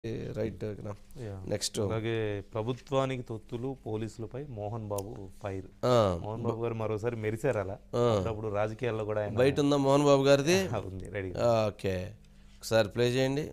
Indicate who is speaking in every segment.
Speaker 1: Right
Speaker 2: yeah.
Speaker 1: Next
Speaker 2: అలాగే ప్రభుత్వానికి తొత్తులు పోలీసులపై మోహన్ బాబు ఫైర్ మోహన్ బాబు గారు మరోసారి మెరిశారు అలా అప్పుడు రాజకీయాల్లో కూడా ఆయన
Speaker 1: బయట ఉందా మోహన్ బాబు గారిది
Speaker 2: ఉంది రెడీ
Speaker 1: ఓకే ఒకసారి ప్లే చేయండి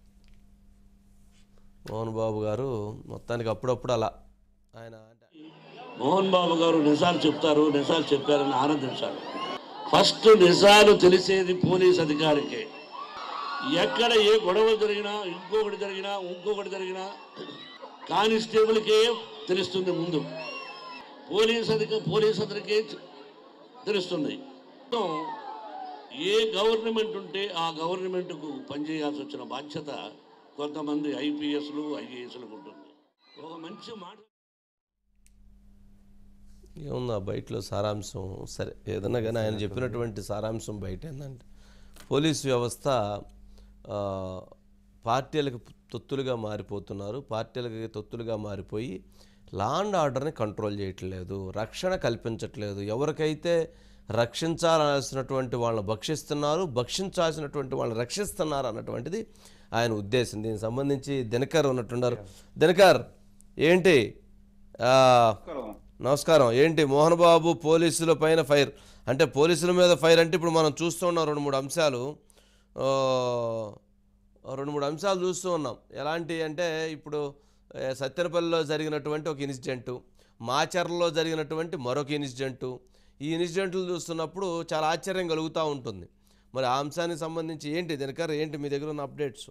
Speaker 1: మోహన్ బాబు గారు మొత్తానికి అప్పుడప్పుడు అలా ఆయన అంటే
Speaker 3: మోహన్ బాబు గారు నిజాలు చెప్తారు నిజాలు చెప్పారని ఆనందించాలి ఫస్ట్ నిజాలు తెలిసేది పోలీస్ అధికారికే ఎక్కడ ఏ గొడవ జరిగినా ఇంకొకటి జరిగినా ఇంకొకటి జరిగినా కానిస్టేబుల్కే తెలుస్తుంది ముందు పోలీస్ అధిక పోలీస్ అతనికే తెలుస్తుంది మొత్తం ఏ గవర్నమెంట్ ఉంటే ఆ గవర్నమెంట్కు పనిచేయాల్సి వచ్చిన బాధ్యత కొంతమంది ఐపీఎస్లు ఐఏఎస్లకు ఉంటుంది ఒక మంచి మాట
Speaker 1: ఏముందా బయటలో సారాంశం సరే ఏదన్నా కానీ ఆయన చెప్పినటువంటి సారాంశం బయట ఏంటంటే పోలీస్ వ్యవస్థ ఆ, పార్టీలకు తొత్తులుగా మారిపోతున్నారు పార్టీలకి తొత్తులుగా మారిపోయి లా అండ్ ఆర్డర్ని కంట్రోల్ చేయట్లేదు రక్షణ కల్పించట్లేదు ఎవరికైతే రక్షించాల్సినటువంటి వాళ్ళని భక్షిస్తున్నారు భక్షించాల్సినటువంటి వాళ్ళని రక్షిస్తున్నారు అన్నటువంటిది ఆయన ఉద్దేశం దీనికి సంబంధించి దినకర్ ఉన్నట్టున్నారు దినకర్ ఏంటి ఆ, నమస్కారం ఏంటి మోహన్ బాబు పోలీసుల పైన ఫైర్ అంటే పోలీసుల మీద ఫైర్ అంటే ఇప్పుడు మనం చూస్తూ ఉన్నాం రెండు మూడు అంశాలు ఆ, రెండు మూడు అంశాలు చూస్తూ ఉన్నాం ఎలాంటి అంటే ఇప్పుడు ఏ, సత్తెనపల్లిలో జరిగినటువంటి ఒక ఇన్సిడెంటు మాచర్లలో జరిగినటువంటి మరొక ఇన్సిడెంటు ఈ ఇన్సిడెంట్లు చూస్తున్నప్పుడు చాలా ఆశ్చర్యం కలుగుతూ ఉంటుంది మరి ఆ అంశానికి సంబంధించి ఏంటి దినకర్ ఏంటి మీ దగ్గర ఉన్న అప్డేట్స్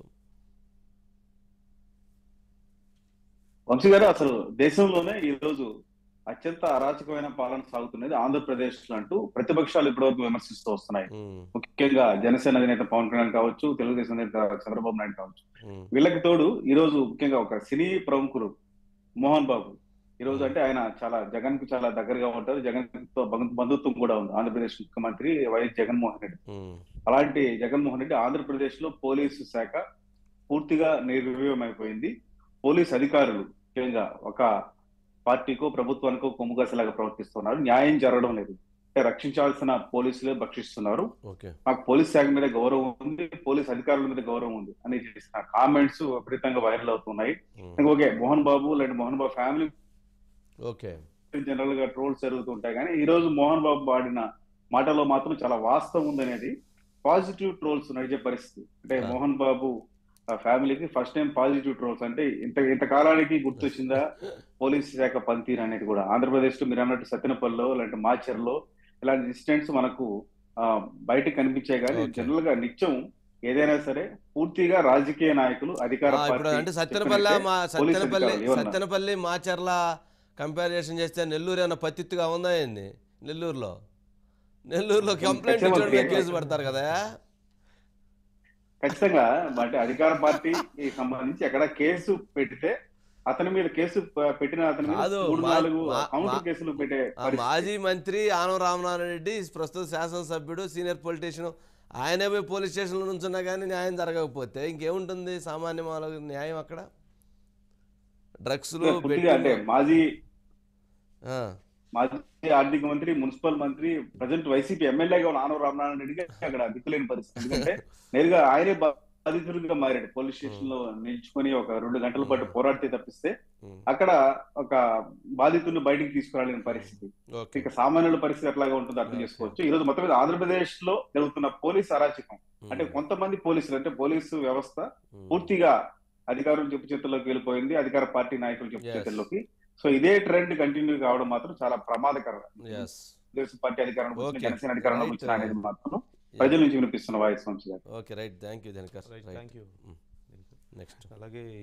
Speaker 4: వంశీ గారు అసలు దేశంలోనే ఈ రోజు అత్యంత అరాచకమైన పాలన సాగుతున్నది ఆంధ్రప్రదేశ్ లో అంటూ ప్రతిపక్షాలు ఇప్పటివరకు విమర్శిస్తూ వస్తున్నాయి
Speaker 1: ఉమ్,
Speaker 4: ముఖ్యంగా జనసేన అధినేత పవన్ కళ్యాణ్ కావచ్చు తెలుగుదేశం అధినేత చంద్రబాబు నాయుడు కావచ్చు
Speaker 1: ఉమ్,
Speaker 4: వీళ్ళకి తోడు ఈ రోజు ముఖ్యంగా ఒక సినీ ప్రముఖుడు మోహన్ బాబు ఈ రోజు అంటే ఆయన చాలా జగన్ కు చాలా దగ్గరగా ఉంటారు జగన్ తో బంధు- బంధుత్వం కూడా ఉంది ఆంధ్రప్రదేశ్ ముఖ్యమంత్రి వైఎస్ జగన్మోహన్ రెడ్డి
Speaker 1: ఉమ్,
Speaker 4: అలాంటి జగన్మోహన్ రెడ్డి ఆంధ్రప్రదేశ్ లో పోలీసు శాఖ పూర్తిగా నిర్వీర్యమైపోయింది పోలీస్ అధికారులు ముఖ్యంగా ఒక పార్టీకో ప్రభుత్వానికో కొమ్ముగాసేలాగా ప్రవర్తిస్తున్నారు న్యాయం జరగడం లేదు అంటే రక్షించాల్సిన పోలీసులే భక్షిస్తున్నారు
Speaker 1: ఓకే
Speaker 4: నాకు పోలీస్ శాఖ మీద గౌరవం ఉంది పోలీస్ అధికారుల మీద గౌరవం ఉంది అని చేసిన కామెంట్స్ విపరీతంగా వైరల్ అవుతున్నాయి
Speaker 1: ఉమ్,
Speaker 4: ఇంకా ఓకే మోహన్ బాబు లేదంటే Mohan Babu family
Speaker 1: okay
Speaker 4: general గా ట్రోల్స్ జరుగుతుంటాయి కానీ ఈ రోజు మోహన్ బాబు వాడిన మాటలో మాత్రం చాలా వాస్తవం ఉందనేది పాజిటివ్ ట్రోల్స్ నడిచే పరిస్థితి అంటే
Speaker 1: ఆ.
Speaker 4: మోహన్ బాబు ఆ ఫ్యామిలీకి ఫస్ట్ టైం పాజిటివ్ ట్రోల్స్ అంటే ఇంత ఇంతకాలానికి గుర్తొచ్చిందా పోలీస్ శాఖ పనితీరు అనేది కూడా ఆంధ్రప్రదేశ్ లో మీరు అన్నట్టు సత్యనపల్లిలో లేదంటే మాచర్లో ఇలాంటి ఇన్సిడెంట్స్ మనకు ఆ, బయటకు కనిపించాయి కానీ
Speaker 1: Okay.
Speaker 4: జనరల్ గా నిత్యం ఏదైనా సరే పూర్తిగా రాజకీయ నాయకులు అధికార
Speaker 1: ఆ, ఇప్పుడు
Speaker 4: పార్టీ
Speaker 1: అంటే సత్తెనపల్లి
Speaker 4: చెప్పినట్టే
Speaker 1: మా
Speaker 4: పోలీస్
Speaker 1: సత్తెనపల్లి
Speaker 4: అధికారులు ఏమన్నారు?
Speaker 1: సత్తెనపల్లి మాచర్ల కంపారిజన్ చేస్తే నెల్లూరు ఏమైనా పత్తిత్తుగా ఉందా ఏంది నెల్లూరులో నెల్లూరులో కంప్లైంట్
Speaker 4: ఖచ్చితంగా
Speaker 1: ఇచ్చడం మీద
Speaker 4: ఉంది.
Speaker 1: కేసు పడతారు కదా
Speaker 4: ఖచ్చితంగా అంటే అధికార పార్టీకి సంబంధించి ఎక్కడ కేసు పెడితే అతని మీద కేసు ప- పెట్టిన అతని మీద
Speaker 1: కాదు,
Speaker 4: మూడు
Speaker 1: మా-
Speaker 4: నాలుగు
Speaker 1: మా-
Speaker 4: కౌంటర్
Speaker 1: మా-
Speaker 4: కేసులు పెట్టే
Speaker 1: ఆ
Speaker 4: పరిస్థితి.
Speaker 1: మాజీ మంత్రి ఆనం రామనారాయణ రెడ్డి ప్రస్తుత శాసనసభ్యుడు సీనియర్ పొలిటీషియన్ ఆయనే పోయి పోలీస్ స్టేషన్లో నుంచున్నా కానీ న్యాయం జరగకపోతే ఇంకేముంటుంది సామాన్య మానవ న్యాయం అక్కడ డ్రగ్స్లు
Speaker 4: పూర్తిగా అంటే
Speaker 1: బెట్టింగ్
Speaker 4: మాజీ మాజీ ఆర్థిక మంత్రి మున్సిపల్ మంత్రి ప్రజెంట్ వైసీపీ ఎమ్మెల్యేగా ఉన్న ఆనవ రామనారాయణ రెడ్డికి అక్కడ దిక్కులేని పరిస్థితి ఎందుకంటే నేరుగా ఆయనే బాధితుడిగా మారాడు పోలీస్ స్టేషన్ లో నిల్చుకొని ఒక రెండు గంటల పాటు పోరాడితే తప్పిస్తే అక్కడ ఒక బాధితుడిని బయటికి తీసుకురాలేని పరిస్థితి
Speaker 1: ఓకే
Speaker 4: ఇక సామాన్యుల పరిస్థితి ఎట్లాగా ఉంటుందో అర్థం
Speaker 1: Okay.
Speaker 4: చేసుకోవచ్చు ఈ రోజు మొత్తం మీద ఆంధ్రప్రదేశ్ లో జరుగుతున్న పోలీస్ అరాచకం అంటే కొంతమంది పోలీసులు అంటే పోలీసు వ్యవస్థ పూర్తిగా అధికారులు చెప్పు చేతుల్లోకి వెళ్ళిపోయింది అధికార పార్టీ నాయకులు చెప్పు
Speaker 1: Yes.
Speaker 4: చేతుల్లోకి సో ఇదే ట్రెండ్ కంటిన్యూ కావడం మాత్రం చాలా ప్రమాదకరం
Speaker 1: ఎస్
Speaker 4: తెలుగుదేశం పార్టీ అధికారంలో వచ్చిన
Speaker 1: Okay.
Speaker 4: జనసేన అధికారంలో
Speaker 1: Right.
Speaker 4: వచ్చిన అనేది మాత్రం ప్రజల నుంచి వినిపిస్తున్న voice Vamsi garu
Speaker 1: okay right thank you Dinakar
Speaker 2: right thank you
Speaker 1: next
Speaker 2: అలాగే